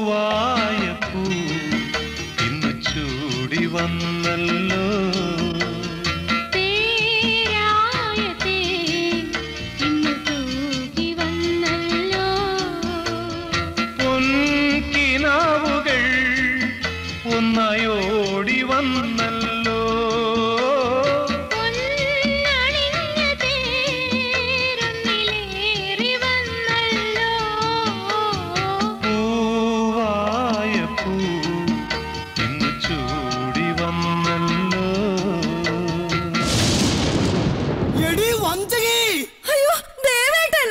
പൂവായ പൂ ഇന്ന് ചൂടി വന്നല്ലോ തേരായ തേൻ ഇന്ന് തൂകി വന്നല്ലോ പൊൻകിനാവുകൾ ഒന്നായി ഓടി വന്നല്ലോ പൊന്നണിഞ്ഞ തേരൊന്നിലേറി വന്നല്ലോ പൂവായ പൂ ഇന്ന് ചൂടി വന്നല്ലോ എടി വഞ്ചകി അയ്യോ ദേവേട്ടൻ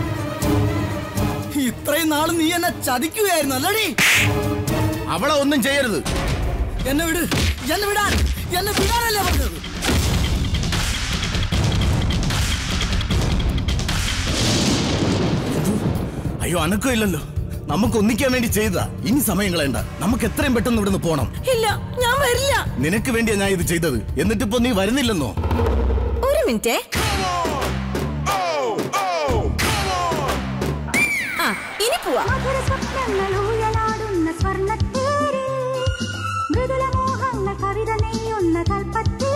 ഇത്രയും നാൾ നീ എന്നെ ചതിക്കുകയായിരുന്നു അല്ലടി അവളെ ഒന്നും ചെയ്യരുത് എന്നെ വിട് എന്നെ വിടാൻ എന്നെ വിടാനല്ലേ പറഞ്ഞത് അയ്യോ അനക്കം ഇല്ലല്ലോ നമുക്ക് ഒന്നിക്കാൻ വേണ്ടി ചെയ്തതാ ഇനി സമയം കളയണ്ട നമുക്ക് എത്രയും പെട്ടെന്ന് ഇവിടുന്ന് പോണം ഇല്ല ഞാൻ വരില്ല നിനക്ക് വേണ്ടിയാ ഞാൻ ഇത് ചെയ്തത് എന്നിട്ടിപ്പോ നീ വരുന്നില്ലെന്നോ ഒരു മിനിറ്റേ ആ ഇനി പോവാ മധുര സ്വപ്നങ്ങൾ ഊയലാടുന്ന സ്വർണ്ണത്തേരിൽ മൃദുല മോഹങ്ങൾ കവിത നെയ്യുന്ന കൽപ്പത്തിൽ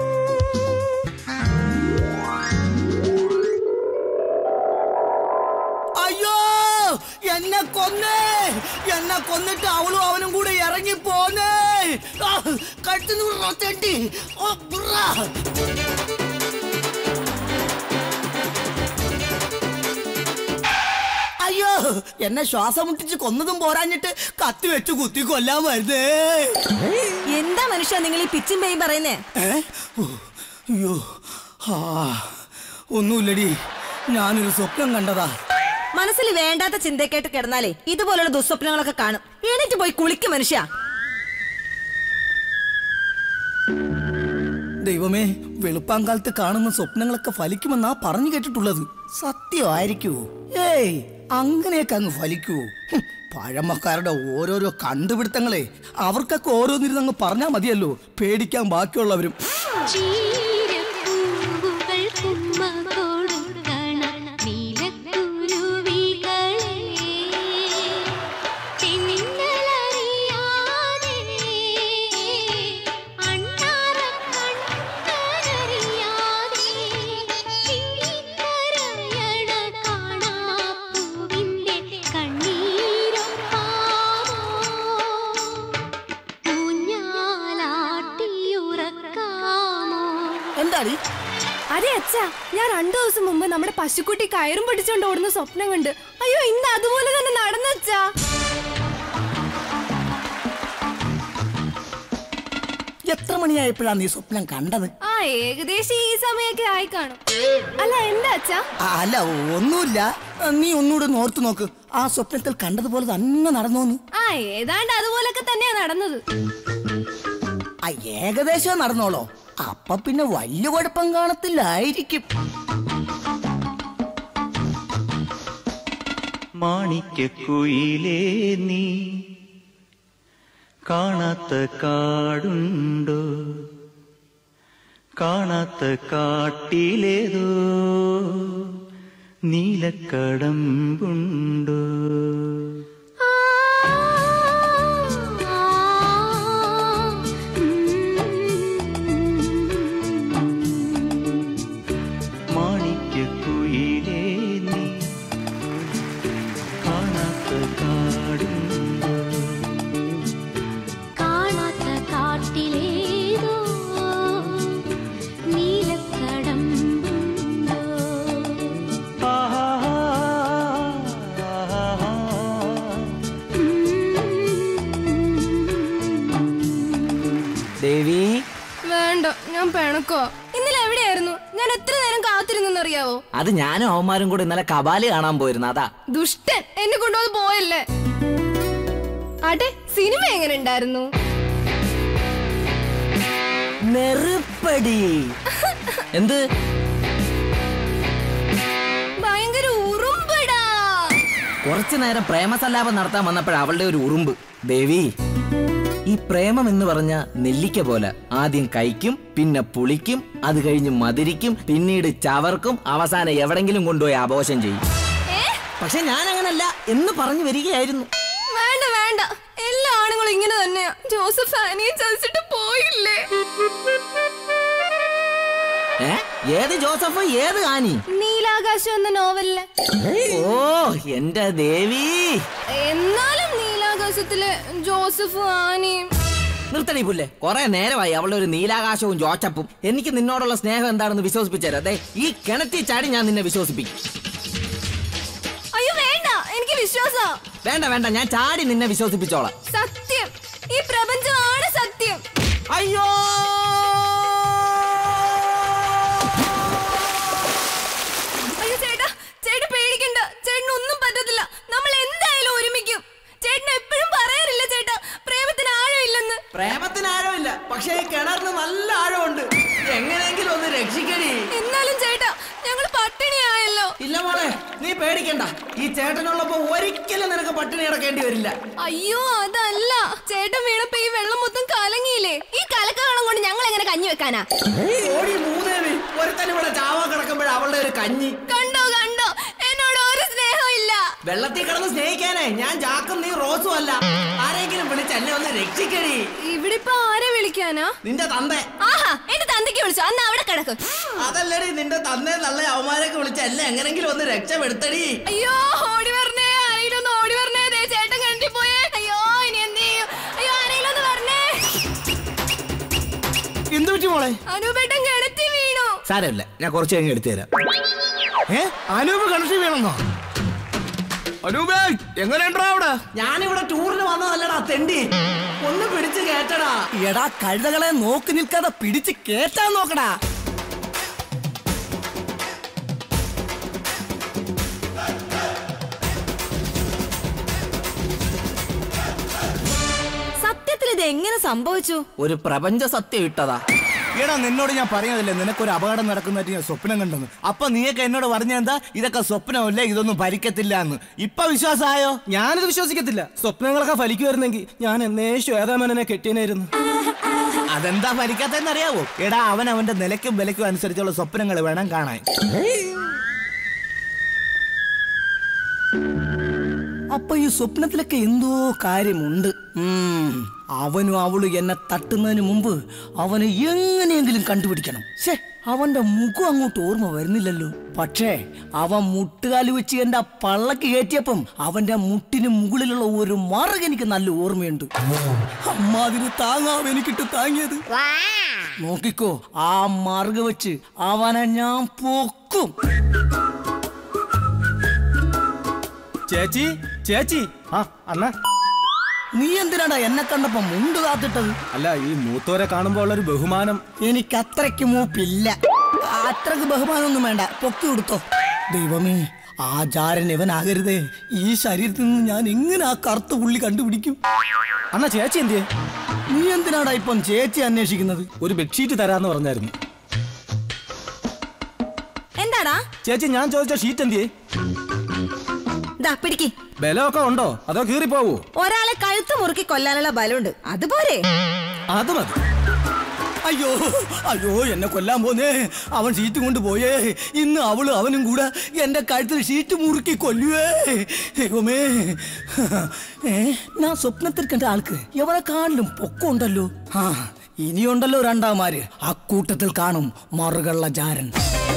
അയ്യോ എന്നെ കൊന്നേ എന്നെ കൊന്നിട്ട് അവളും അവനും കൂടെ ഇറങ്ങി പോന്നേ കഴുത്തിന് റൊത്തട്ടി ഓ ബുറ അയ്യോ എന്നെ ശ്വാസം മുട്ടിച്ച് കൊന്നതും പോരാഞ്ഞിട്ട് കത്തി വെച്ച് കുത്തി കൊല്ലാൻ വരുന്നേ എന്താ മനുഷ്യ നിങ്ങൾ ഈ പിച്ചും പേയും പറയുന്നേ ഏ? ഓ, അയ്യോ ആ ഒന്നുമില്ലടി ഞാനൊരു സ്വപ്നം കണ്ടതാ മനസ്സിൽ വേണ്ടാത്ത ചിന്തക്കേട്ട് കിടന്നാലേ ഇതുപോലുള്ള ദുസ്വപ്നങ്ങളൊക്കെ കാണും എണീറ്റ് പോയി കുളിക്കും മനുഷ്യ ദൈവമേ വെളുപ്പാങ്കാലത്ത് കാണുന്ന സ്വപ്നങ്ങളൊക്കെ ഫലിക്കുമെന്നാ പറഞ്ഞു കേട്ടിട്ടുള്ളത് സത്യമായിരിക്കുവോ ഏയ് അങ്ങനെയൊക്കെ അങ്ങ് ഫലിക്കുവോ ഹും, പഴമക്കാരുടെ ഓരോരോ കണ്ടുപിടുത്തങ്ങളെ അവർക്കൊക്കെ ഓരോന്നിരുന്നങ്ങ് പറഞ്ഞാ മതിയല്ലോ പേടിക്കാൻ ബാക്കിയുള്ളവരും ചീരപ്പൂവുകൾ കുമ്മ കൊടുക്കണ നീലക്കുരുവികളെ തിന്നലറിയാതെ അണ്ണാറ കണ്ണറിയാതെ ചിങ്ങിക്കരയണ കാണാപ്പൂവിന്റെ കണ്ണീരൊപ്പാമോ ഊഞ്ഞാലാട്ടിയുറക്കാമോ എന്താടി അതെ അച്ഛാ ഞാൻ രണ്ടു ദിവസം മുമ്പ് നമ്മുടെ പശുക്കുട്ടി കയറും പിടിച്ചോണ്ട് ഓടുന്ന സ്വപ്നം കണ്ട് അയ്യോ ഇന്ന് അതുപോലെ തന്നെ നടന്നച്ചാ എത്ര മണിയായപ്പോഴാ നീ സ്വപ്നം കണ്ടത് ആ ഏകദേശം ഈ സമയൊക്കെ ആയി കാണും അല്ല എന്താ അച്ഛാ ആ, അല്ല ഒന്നുമില്ല നീ ഒന്നുകൂടെ ഒന്ന് ഓർത്തു നോക്ക് ആ സ്വപ്നത്തിൽ കണ്ടതുപോലെ തന്നെ നടന്നോന്ന് ആ ഏതാണ്ട് അതുപോലൊക്കെ തന്നെയാ നടന്നത് ആ ഏകദേശം നടന്നോളോ അപ്പൊ പിന്നെ വലിയ കുഴപ്പം കാണത്തില്ലായിരിക്കും മാണിക്കക്കുയിലേ നീ കാണാത്ത കാടുണ്ടോ കാണാത്ത കാട്ടിലേതോ നീലക്കടമ്പുണ്ടോ മാണിക്കക്കുയിലേ നീ കാണാത്ത കാടുണ്ടോ കാണാത്ത കാട്ടിലേതോ നീലക്കടമ്പുണ്ടോ ദേവി വേണ്ട ഞാൻ പിണക്കോ ഇന്നലെ എവിടെയായിരുന്നു ഞാൻ എത്ര നേരം കാത്തിരുന്നറിയാവോ അത് ഞാനും അവന്മാരും കൂടെ ഇന്നലെ കപാല് കാണാൻ പോയിരുന്നു അതാ ദുഷ്ടൻ എന്നെ കൊണ്ടുവന്ന് പോയല്ലേ ആട്ടെ സിനിമ എങ്ങനെ ഉണ്ടായിരുന്നു നെറുപ്പടി എന്ത് ഭയങ്കര ഉറുമ്പടാ കുറച്ചു നേരം പ്രേമസല്ലാപം നടത്താൻ വന്നപ്പോഴ അവളുടെ ഒരു ഉറുമ്പ് ദേവി ഈ പ്രേമം എന്ന് പറഞ്ഞ നെല്ലിക്ക പോലെ ആദ്യം കഴിക്കും പിന്നെ പുളിക്കും അത് കഴിഞ്ഞ് മധുരിക്കും പിന്നീട് ചവർക്കും അവസാനം എവിടെങ്കിലും കൊണ്ടുപോയി ആഘോഷം ചെയ്യും പക്ഷെ ഞാൻ അങ്ങനല്ല എന്ന് പറഞ്ഞു വരികയായിരുന്നു വേണ്ട വേണ്ട വേണ്ട എല്ലാ ആണുങ്ങളും ഇങ്ങനെ തന്നെയാ ജോസഫ് ആനിയെ ചതിച്ചിട്ട് പോയില്ലേ ഏ ഏത് ജോസഫ് ഏത് ആനി നീലാകാശം എന്ന നോവലിലെ ഓ എന്റെ ദേവി എന്നാലും നീലാകാശത്തിലെ ജോസഫ് ആനിയും നിർത്തടി പുല്ലേ കുറെ നേരമായി അവളുടെ ഒരു നീലാകാശവും ജോച്ചപ്പും എനിക്ക് നിന്നോടുള്ള സ്നേഹം എന്താണെന്ന് വിശ്വസിപ്പിച്ചേരാ അതെ ഈ കിണറ്റി ചാടി ഞാൻ നിന്നെ വിശ്വസിപ്പിക്കും അയ്യോ വേണ്ട എനിക്ക് വിശ്വാസ വേണ്ട വേണ്ട ഞാൻ ചാടി നിന്നെ വിശ്വസിപ്പിച്ചോളാം സത്യം ഈ പ്രപഞ്ചമാണ് സത്യം അയ്യോ അയ്യോ ചേട്ടാ ചേട്ടാ പേടിക്കണ്ട ചേട്ടന് ഒന്നും പറ്റത്തില്ല നമ്മൾ എന്തായാലും ഒരുമിക്കും ചേട്ടൻ എപ്പോഴും പറയാറില്ല ചേട്ടാ പ്രേമത്തിന് ആഴമില്ലെന്ന് പ്രേമത്തിന് ആഴമില്ല പക്ഷേ ഈ കിണറിന് നല്ല ആഴമുണ്ട് എങ്ങനെയെങ്കിലും ഒന്ന് രക്ഷിക്കടി എന്നാലും ചേട്ടാ ഞങ്ങൾ പട്ടിണിയായല്ലോ ഇല്ല മോളെ നീ പേടിക്കണ്ട ഈ ചേട്ടനുള്ളപ്പോ ഒരിക്കലും നിനക്ക് പട്ടിണി കിടക്കേണ്ടി വരില്ല അയ്യോ അതല്ല ചേട്ടൻ വീണപ്പോ ഈ വെള്ളം മൊത്തം കലങ്ങിയില്ലേ ഈ കലക്കവെള്ളം കൊണ്ട് ഞങ്ങൾ എങ്ങനെ കഞ്ഞി വെക്കാനാ ഓടി മൂന്നേവി ഒരുത്തൻ ഇവിടെ ചാവാ കിടക്കുമ്പോഴ അവളുടെ ഒരു കഞ്ഞി കണ്ടോ കണ്ടോ എന്നോട് ഒരു സ്നേഹം ഇല്ല വെള്ളത്തിൽ കിടന്ന് സ്നേഹിക്കാനേ ഞാൻ ജാക്കും നീ റോസും അല്ല ആരെങ്കിലും വിളിച്ച് എന്നെ ഒന്ന് രക്ഷിക്കടി ഇവിടെ ഇപ്പൊ ആരെ വിളിക്കാനാ നിന്റെ തന്തേ ആഹാ എന്റെ തന്തയ്ക്ക് വിളിച്ചു അന്ന് അവിടെ കിടക്ക് അതല്ലടി നിന്റെ തന്തേ നല്ല അവന്മാരൊക്കെ വിളിച്ച് എന്നെ എങ്ങനെങ്കിലും ഒന്ന് രക്ഷപ്പെടുത്തടി അയ്യോ ഓടി വരണേ ആരെങ്കിലും ഒന്ന് ഓടി വരണേ ദേ ചേട്ടൻ കണ്ടി പോയേ അയ്യോ ഇനി എന്ത് ചെയ്യും അയ്യോ ആരെങ്കിലും ഒന്ന് വരണേ എന്ത് പറ്റി മോളെ അനുപേട്ടൻ കിണറ്റി വീണു സാരമില്ല ഞാൻ കുറച്ച് കഴിഞ്ഞ് എടുത്തു തരാം ഏ അനൂപ് കണക്ഷൻ വേണമെന്നോ അനൂപേ എങ്ങനെയുണ്ടോ അവിടെ ഞാനിവിടെ ടൂറിന് വന്നതല്ലടാ തെണ്ടി ഒന്ന് പിടിച്ച് കേട്ടടാ എടാ കഴുതകളെ നോക്കി നിൽക്കാതെ പിടിച്ച് കേറ്റാൻ നോക്കടാ സത്യത്തിൽ ഇത് എങ്ങനെ സംഭവിച്ചു ഒരു പ്രപഞ്ച സത്യം ഇട്ടതാ എടാ നിന്നോട് ഞാൻ പറഞ്ഞതല്ലേ നിനക്കൊരു അപകടം നടക്കുന്നതായിട്ട് ഞാൻ സ്വപ്നം കണ്ടെന്ന് അപ്പൊ നീയൊക്കെ എന്നോട് പറഞ്ഞ എന്താ ഇതൊക്കെ സ്വപ്നമല്ലേ ഇതൊന്നും ഭരിക്കത്തില്ല എന്ന് ഇപ്പൊ വിശ്വാസമായോ ഞാനിത് വിശ്വസിക്കത്തില്ല സ്വപ്നങ്ങളൊക്കെ ഫലിക്കുമായിരുന്നെങ്കിൽ ഞാൻ എന്നേ ശ്വേതാമേനനെ കെട്ടിയനായിരുന്നു അതെന്താ ഭരിക്കാത്തെന്ന് അറിയാവോ എടാ അവൻ അവന്റെ നിലയ്ക്കും വിലയ്ക്കും അനുസരിച്ചുള്ള സ്വപ്നങ്ങൾ വേണം കാണാൻ അപ്പൊ ഈ സ്വപ്നത്തിലൊക്കെ എന്തോ കാര്യമുണ്ട് ഉം. അവനും അവളും എന്നെ തട്ടുന്നതിന് മുമ്പ് അവനെ എങ്ങനെയെങ്കിലും കണ്ടുപിടിക്കണം ശേ അവന്റെ മുഖം അങ്ങോട്ട് ഓർമ്മ വരുന്നില്ലല്ലോ പക്ഷേ അവൻ മുട്ടുകാല് വെച്ച് എന്റെ പള്ളക്ക് കയറ്റിയപ്പം അവന്റെ മുട്ടിന് മുകളിലുള്ള ഒരു മറക് എനിക്ക് നല്ല ഓർമ്മയുണ്ട് അമ്മാതിന് താങ്ങാവ് എനിക്കിട്ട് താങ്ങിയത് നോക്കിക്കോ ആ മറുക വെച്ച് അവനെ ഞാൻ പൊക്കും ചേച്ചി ചേച്ചി ആ അണ്ണ നീ എന്തിനാടാ എന്നെ കണ്ടപ്പോ മുണ്ട് കാത്തിട്ടത് അല്ല ഈ മൂത്തോരെ കാണുമ്പോൾ ഉള്ളൊരു ബഹുമാനം എനിക്ക് അത്രയ്ക്ക് മൂപ്പില്ല അത്രക്ക് ബഹുമാനമൊന്നും വേണ്ട പൊക്കി കൊടുത്തോ ദൈവമേ ആ ജാരൻ ഇവനാകരുതേ ഈ ശരീരത്തിൽ നിന്ന് ഞാൻ എങ്ങനെ ആ കറുത്ത പുള്ളി കണ്ടുപിടിക്കും അണ്ണ ചേച്ചി എന്തിയെ നീ എന്തിനാടാ ഇപ്പം ചേച്ചി അന്വേഷിക്കുന്നത് ഒരു ബെഡ്ഷീറ്റ് തരാന്ന് പറഞ്ഞായിരുന്നു എന്താടാ ചേച്ചി ഞാൻ ചോദിച്ച ഷീറ്റ് എന്തിയെ ദാ പിടിക്ക് ബലമൊക്കെ ഉണ്ടോ അതോ കീറിപ്പോവോ ഒരാളെ കഴുത്ത് മുറുക്കി കൊല്ലാനുള്ള ബലമുണ്ട് അതുപോരെ അത് മതി അയ്യോ അയ്യോ എന്നെ കൊല്ലാൻ പോന്നേ അവൻ ഷീറ്റ് കൊണ്ട് പോയേ ഇന്ന് അവള് അവനും കൂടെ എന്റെ കഴുത്തിൽ ഷീറ്റ് മുറുക്കി കൊല്ലുവേ ദൈവമേ ഏ ഞാൻ സ്വപ്നത്തിൽ കണ്ട ആൾക്ക് എവരെക്കാളിലും പൊക്കമുണ്ടല്ലോ ആ ഇനിയുണ്ടല്ലോ രണ്ടാമാര് അക്കൂട്ടത്തിൽ കാണും മറുകള്ള ജാരൻ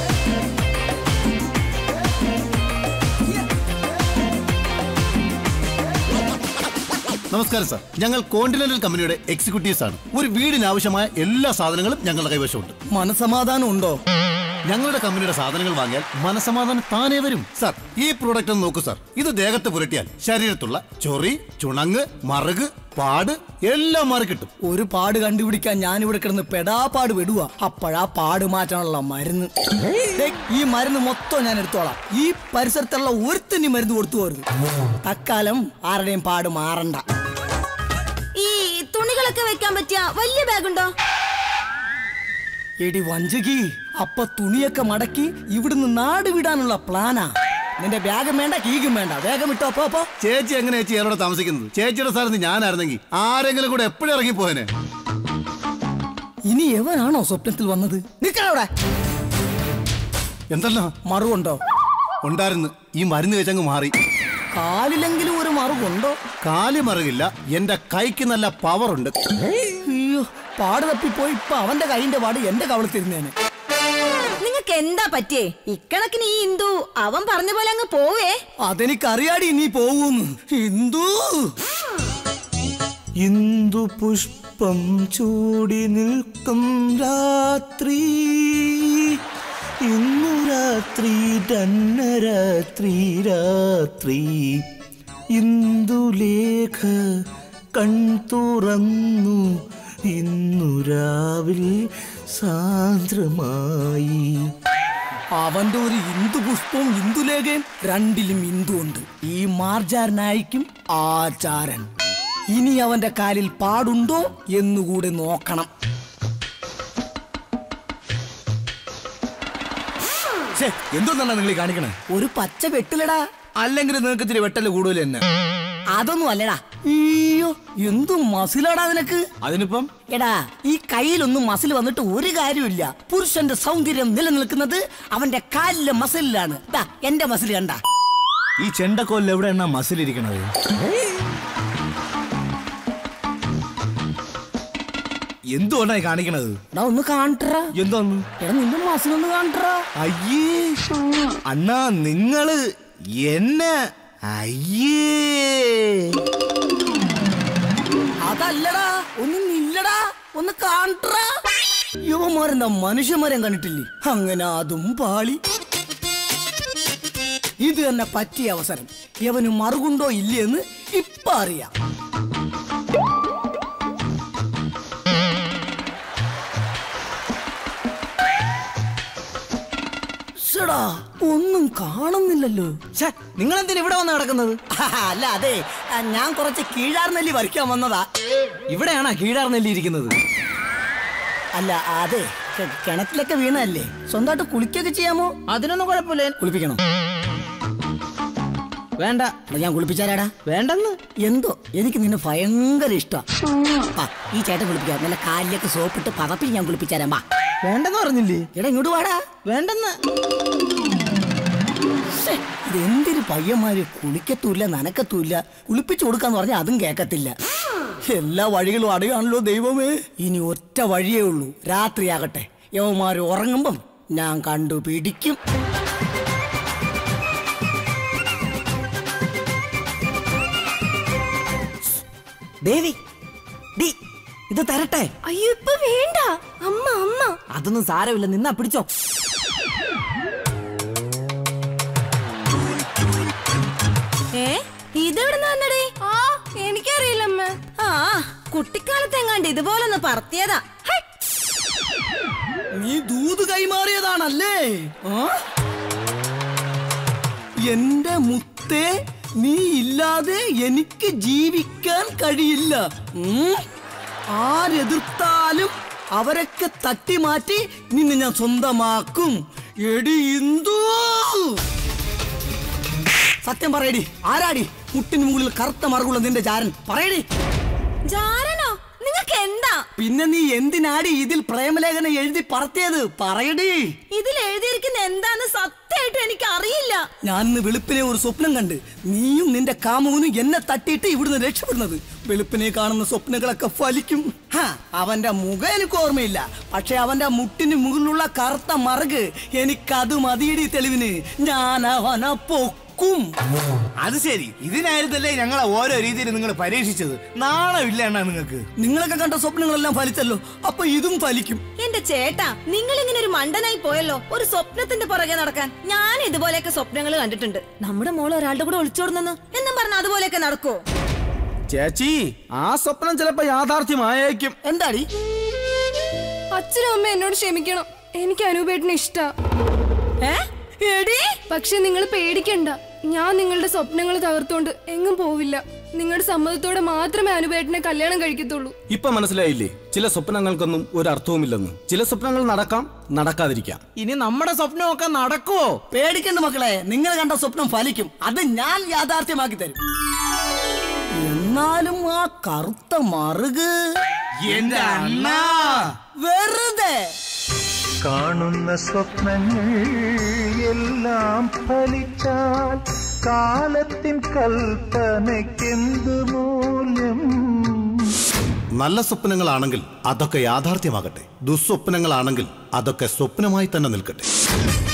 നമസ്കാരം സാർ ഞങ്ങൾ കോണ്ടിനെന്റൽ കമ്പനിയുടെ എക്സിക്യൂട്ടീവ്സ് ആണ് ഒരു വീടിന് ആവശ്യമായ എല്ലാ സാധനങ്ങളും ഞങ്ങളുടെ കൈവശമുണ്ട് മനസമാധാനം ഉണ്ടോ ഞങ്ങളുടെ കമ്പനിയുടെ സാധനങ്ങൾ വാങ്ങിയാൽ മനസമാധാനം താനേ വരും സാർ ഈ പ്രോഡക്റ്റ് ഒന്ന് നോക്കൂ സാർ ഇത് ദേഹത്ത് പുരട്ടിയാൽ ശരീരത്തുള്ള ചൊറി ചുണങ്ങ് മറുക് പാട് എല്ലാം മാറി കിട്ടും ഒരു പാട് കണ്ടുപിടിക്കാൻ ഞാനിവിടെ കിടന്ന് പെടാപാട് വിടുക അപ്പോഴാ പാട് മാറ്റാനുള്ള മരുന്ന് ദേ, ഈ മരുന്ന് മൊത്തം ഞാൻ എടുത്തോളാം ഈ പരിസരത്തുള്ള ഒരുത്തന്നെ മരുന്ന് കൊടുത്തു പോരുത് തക്കാലം ആരുടെയും പാട് മാറണ്ട ഈ തുണികളൊക്കെ വെക്കാൻ പറ്റിയ വലിയ ബാഗുണ്ടോ എടി വഞ്ചകി അപ്പൊ തുണിയൊക്കെ മടക്കി ഇവിടുന്ന് നാട് വിടാനുള്ള പ്ലാനാ നിന്റെ ബാഗും വേണ്ട കീകും വേണ്ട വേഗം വിട്ടോ പോ പോ ചേച്ചി എങ്ങനെ ചേച്ചി എന്നോട് താമസിക്കുന്നത് ചേച്ചിയുടെ സ്ഥാനത്ത് ഞാനായിരുന്നെങ്കിൽ ആരെങ്കിലും കൂടെ എപ്പോഴും ഇറങ്ങിപ്പോയനെ ഇനി എവനാണോ സ്വപ്നത്തിൽ വന്നത് നിക്കവിടെ എന്തല്ലോ മറുണ്ടോ ഉണ്ടായിരുന്നു ഈ മരുന്ന് കഴിച്ചങ്ങ് മാറി കാലിലെങ്കിലും ഒരു മറുകുണ്ടോ കാലി മറുകില്ല എന്റെ കൈക്ക് നല്ല പവർ ഉണ്ട് അയ്യോ പാട് തപ്പിപ്പോയി ഇപ്പൊ അവന്റെ കൈന്റെ പാട് എന്റെ കവളത്തിരുന്നേനെ നിങ്ങൾക്ക് എന്താ പറ്റിയേ ഇക്കണക്കിന് ഈ ഇന്ദു അവൻ പറഞ്ഞ പോലെ അങ്ങ് പോവേ അതെനിക്കറിയാടി നീ പോകൂന്ന് ഹിന്ദു ഇന്ദു പുഷ്പം ചൂടി നിൽക്കും രാത്രി ഇന്നു രാത്രി തന്നെ രാത്രി രാത്രി ഇന്ദുലേഖ കൺ തുറന്നു ഇന്നു രാവിൽ സാന്ദ്രമായി അവന്റെ ഒരു ഇന്ദു പുഷ്പവും ഇന്ദുലേഖയും രണ്ടിലും ഇന്ദു ഉണ്ട് ഈ മാർജാരനായിരിക്കും ആചാരൻ ഇനി അവന്റെ കാലിൽ പാടുണ്ടോ എന്നുകൂടെ നോക്കണം എന്തോന്നാ നിങ്ങൾ കാണിക്കണേ ഒരു പച്ച വെട്ടിലടാ അല്ലെങ്കിൽ നിങ്ങൾക്ക് ഇത്തിരി വെട്ടല് കൂടുതൽ തന്നെ അതൊന്നും അല്ലടാ അയ്യോ എന്തു മസിലാടാ നിനക്ക് അതിനിപ്പം എടാ ഈ കയ്യിലൊന്നും മസിൽ വന്നിട്ട് ഒരു കാര്യമില്ല പുരുഷന്റെ സൗന്ദര്യം നിലനിൽക്കുന്നത് അവന്റെ കാലിലെ മസിലിലാണ് ദാ എന്റെ മസിൽ കണ്ട ഈ ചെണ്ടക്കോലിൽ എവിടെയാണ് മസിലിരിക്കണത് എന്തുകൊണ്ടാ ഈ കാണിക്കണത് എടാ ഒന്ന് കാണട്ടാ എന്തോന്ന് എടാ നിന്റെ മസിലൊന്ന് കാണട്ടാ അയ്യേ അണ്ണാ നിങ്ങള് എന്നെ അയ്യേ അതല്ലടാ ഒന്ന് നില്ലടാ ഒന്ന് കാണട്ടാ യുവമാരെന്താ മനുഷ്യന്മാരെ കണ്ടിട്ടില്ലേ അങ്ങനെ അതും പാളി ഇത് തന്നെ പറ്റിയ അവസരം യവന് മറുകുണ്ടോ ഇല്ലയെന്ന് ഇപ്പൊ അറിയാം ശ്ശെടാ, ഒന്നും കാണുന്നില്ലല്ലോ നിങ്ങൾ എന്തിനാ ഇവിടെ വന്ന് കിടക്കുന്നത് അല്ല അതെ ആ, ഞാൻ കുറച്ച് കീഴാർനെല്ലി വരയ്ക്കാൻ വന്നതാ ഇവിടെയാണോ കീഴാർനെല്ലി ഇരിക്കുന്നത് അല്ല അതെ കെ- കിണറ്റിലൊക്കെ വീണല്ലേ സ്വന്തമായിട്ട് കുളിക്കൊക്കെ ചെയ്യാമോ അതിനൊന്നും കുഴപ്പമില്ല കുളിപ്പിക്കണം വേണ്ട എടാ, ഞാൻ കുളിപ്പിച്ചാലാടാ വേണ്ടെന്ന് എന്തോ എനിക്ക് നിന്നെ ഭയങ്കര ഇഷ്ടാ ആ, ഈ ചേട്ടൻ കുളിപ്പിക്കാം നല്ല കാലിലേക്ക് സോപ്പിട്ട് പതപ്പിൽ ഞാൻ കുളിപ്പിച്ചാരാ വാ വേണ്ടെന്ന് പറഞ്ഞില്ലേ എടാ ഇങ്ങോട്ട് വാടാ വേണ്ടെന്ന് ശ്ശേ, ഇതെന്തൊരു പയ്യന്മാര് കുളിക്കത്തൂല്ല നനക്കത്തൂല്ല കുളിപ്പിച്ചു കൊടുക്കാന്ന് പറഞ്ഞാൽ അതും കേക്കത്തില്ല എല്ലാ വഴികളും അടയാണല്ലോ ദൈവമേ ഇനി ഒറ്റ വഴിയേ ഉള്ളൂ രാത്രിയാകട്ടെ യവന്മാര് ഉറങ്ങുമ്പം ഞാൻ കണ്ടുപിടിക്കും ദേവി ഡി ഇത് തരട്ടെ അയ്യോ ഇപ്പൊ വേണ്ട അമ്മ അമ്മ അതൊന്നും സാരമില്ല നിന്നാ പിടിച്ചോ ഏ ഇതെവിടെ വന്നടേ ആ എനിക്കറിയില്ല അമ്മ ആ കുട്ടിക്കാലത്തെങ്ങാണ്ട് ഇതുപോലൊന്ന് പറത്തിയതാ ഹൈ, നീ ദൂത് കൈമാറിയതാണല്ലേ ആ? എന്റെ മുത്തേ നീ ഇല്ലാതെ എനിക്ക് ജീവിക്കാൻ കഴിയില്ല ഉം? ആരെതിർത്താലും അവരൊക്കെ തട്ടി മാറ്റി നിന്നെ ഞാൻ സ്വന്തമാക്കും എടി ഇന്ദു സത്യം പറയടി ആരാടി മുട്ടിന് മുകളിൽ കറുത്ത മറുകുള്ള നിന്റെ ചാരൻ പറയടി ജാരനോ നിങ്ങൾക്ക് എന്താ പിന്നെ നീ എന്തിനാടി ഇതിൽ പ്രേമലേഖനം എഴുതി പറത്തിയത് പറയടി ഇതിൽ എഴുതിയിരിക്കുന്ന എന്താന്ന് സത്യമായിട്ട് എനിക്ക് അറിയില്ല ഞാൻ ഇന്ന് വെളുപ്പിനെ ഒരു സ്വപ്നം കണ്ട് നീയും നിന്റെ കാമുകനും എന്നെ തട്ടിയിട്ട് ഇവിടുന്ന് രക്ഷപ്പെടുന്നത് വെളുപ്പിനെ കാണുന്ന സ്വപ്നങ്ങളൊക്കെ ഫലിക്കും ഹാ, അവന്റെ മുഖം എനിക്ക് ഓർമ്മയില്ല പക്ഷെ അവന്റെ മുട്ടിന് മുകളിലുള്ള കറുത്ത മറുക് എനിക്കത് മതിയടി തെളിവിന് ഞാൻ അവനെ പൊക്കും അത് ശരി ഇതിനായിരുന്നല്ലേ ഞങ്ങളെ ഓരോ രീതിയിൽ നിങ്ങൾ പരീക്ഷിച്ചത് നാണമില്ല അണ്ണാ നിങ്ങൾക്ക് നിങ്ങളൊക്കെ കണ്ട സ്വപ്നങ്ങളെല്ലാം ഫലിച്ചല്ലോ അപ്പൊ ഇതും ഫലിക്കും എന്റെ ചേട്ടാ നിങ്ങൾ ഇങ്ങനെ ഒരു മണ്ടനായി പോയല്ലോ ഒരു സ്വപ്നത്തിന്റെ പുറകെ നടക്കാൻ ഞാൻ ഇതുപോലെയൊക്കെ സ്വപ്നങ്ങൾ കണ്ടിട്ടുണ്ട് നമ്മുടെ മോള് ഒരാളുടെ കൂടെ ഒളിച്ചോടുന്നെന്ന് എന്നും പറഞ്ഞ അതുപോലെയൊക്കെ നടക്കോ ചേച്ചി ആ സ്വപ്നം ചിലപ്പോ യാഥാർത്ഥ്യമായേക്കും എന്താടി അച്ഛനും അമ്മ എന്നോട് ക്ഷമിക്കണം എനിക്ക് അനൂപേട്ടന് ഇഷ്ടാ ഏ എടി പക്ഷെ നിങ്ങൾ പേടിക്കണ്ട ഞാൻ നിങ്ങളുടെ സ്വപ്നങ്ങൾ തകർത്തോണ്ട് എങ്ങും പോവില്ല നിങ്ങളുടെ സമ്മതത്തോടെ മാത്രമേ അനുപേട്ടനെ കല്യാണം കഴിക്കത്തുള്ളൂ ഇപ്പൊ മനസ്സിലായില്ലേ ചില സ്വപ്നങ്ങൾക്കൊന്നും ഒരു അർത്ഥവുമില്ലെന്ന് ചില സ്വപ്നങ്ങൾ നടക്കാം നടക്കാതിരിക്കാം ഇനി നമ്മുടെ സ്വപ്നമൊക്കെ നടക്കുവോ പേടിക്കണ്ട മക്കളെ നിങ്ങൾ കണ്ട സ്വപ്നം ഫലിക്കും അത് ഞാൻ യാഥാർത്ഥ്യമാക്കി തരും എന്നാലും ആ കറുത്ത മറുക് എന്റെ അണ്ണാ വെറുതെ കാണുന്ന സ്വപ്നങ്ങൾ എല്ലാം ഫലിച്ചാൽ കാല കാലത്തിൻ കൽപ്പനയ്ക്കെന്തു മൂല്യം നല്ല സ്വപ്നങ്ങളാണെങ്കിൽ അതൊക്കെ യാഥാർത്ഥ്യമാകട്ടെ ദുസ്വപ്നങ്ങളാണെങ്കിൽ അതൊക്കെ സ്വപ്നമായി തന്നെ നിൽക്കട്ടെ